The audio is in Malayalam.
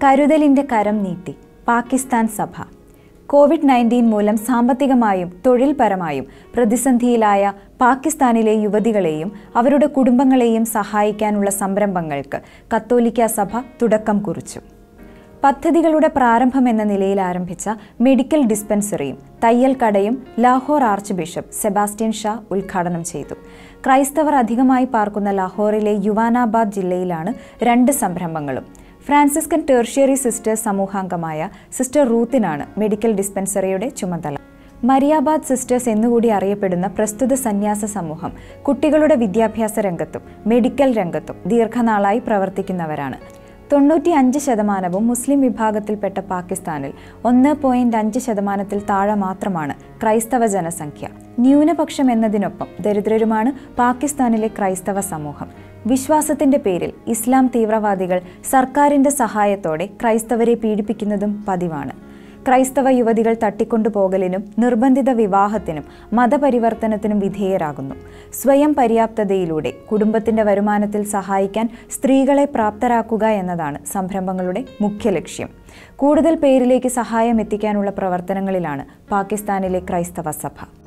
കരുതലിന്റെ കരം നീട്ടി പാകിസ്ഥാൻ സഭ കോവിഡ് നയൻറ്റീൻ മൂലം സാമ്പത്തികമായും തൊഴിൽപരമായും പ്രതിസന്ധിയിലായ പാകിസ്ഥാനിലെ യുവതികളെയും അവരുടെ കുടുംബങ്ങളെയും സഹായിക്കാനുള്ള സംരംഭങ്ങൾക്ക് കത്തോലിക്ക സഭ തുടക്കം കുറിച്ചു പദ്ധതികളുടെ പ്രാരംഭം എന്ന നിലയിൽ ആരംഭിച്ച മെഡിക്കൽ ഡിസ്പെൻസറിയും തയ്യൽ കടയും Lahore archbishop Sebastian Shaw ഉദ്ഘാടനം ചെയ്തു ക്രൈസ്തവർ അധികമായി പാർക്കുന്ന ലാഹോറിലെ യുവാനാബാദ് ജില്ലയിലാണ് രണ്ട് സംരംഭങ്ങളും ഫ്രാൻസിസ്കൻ ടേർഷ്യറി സിസ്റ്റേഴ്സ് സമൂഹാംഗമായ സിസ്റ്റർ റൂത്തിനാണ് മെഡിക്കൽ ഡിസ്പെൻസറിയുടെ ചുമതല മരിയാബാദ് സിസ്റ്റേഴ്സ് എന്നുകൂടി അറിയപ്പെടുന്ന പ്രസ്തുത സന്യാസ സമൂഹം കുട്ടികളുടെ വിദ്യാഭ്യാസ രംഗത്തും മെഡിക്കൽ രംഗത്തും ദീർഘനാളായി പ്രവർത്തിക്കുന്നവരാണ് തൊണ്ണൂറ്റി അഞ്ച് ശതമാനവും മുസ്ലിം വിഭാഗത്തിൽപ്പെട്ട പാകിസ്ഥാനിൽ ഒന്ന് പോയിന്റ് അഞ്ച് ശതമാനത്തിൽ താഴെ മാത്രമാണ് ക്രൈസ്തവ ജനസംഖ്യ ന്യൂനപക്ഷം എന്നതിനൊപ്പം ദരിദ്രരുമാണ് പാകിസ്ഥാനിലെ ക്രൈസ്തവ സമൂഹം വിശ്വാസത്തിന്റെ പേരിൽ ഇസ്ലാം തീവ്രവാദികൾ സർക്കാരിന്റെ സഹായത്തോടെ ക്രൈസ്തവരെ പീഡിപ്പിക്കുന്നതും പതിവാണ് ക്രൈസ്തവ യുവതികൾ തട്ടിക്കൊണ്ടുപോകലിനും നിർബന്ധിത വിവാഹത്തിനും മതപരിവർത്തനത്തിനും വിധേയരാകുന്നു സ്വയം പര്യാപ്തതയിലൂടെ കുടുംബത്തിന്റെ വരുമാനത്തിൽ സഹായിക്കാൻ സ്ത്രീകളെ പ്രാപ്തരാക്കുക എന്നതാണ് സംരംഭങ്ങളുടെ മുഖ്യ ലക്ഷ്യം കൂടുതൽ പേരിലേക്ക് സഹായം എത്തിക്കാനുള്ള പ്രവർത്തനങ്ങളിലാണ് പാകിസ്ഥാനിലെ ക്രൈസ്തവ സഭ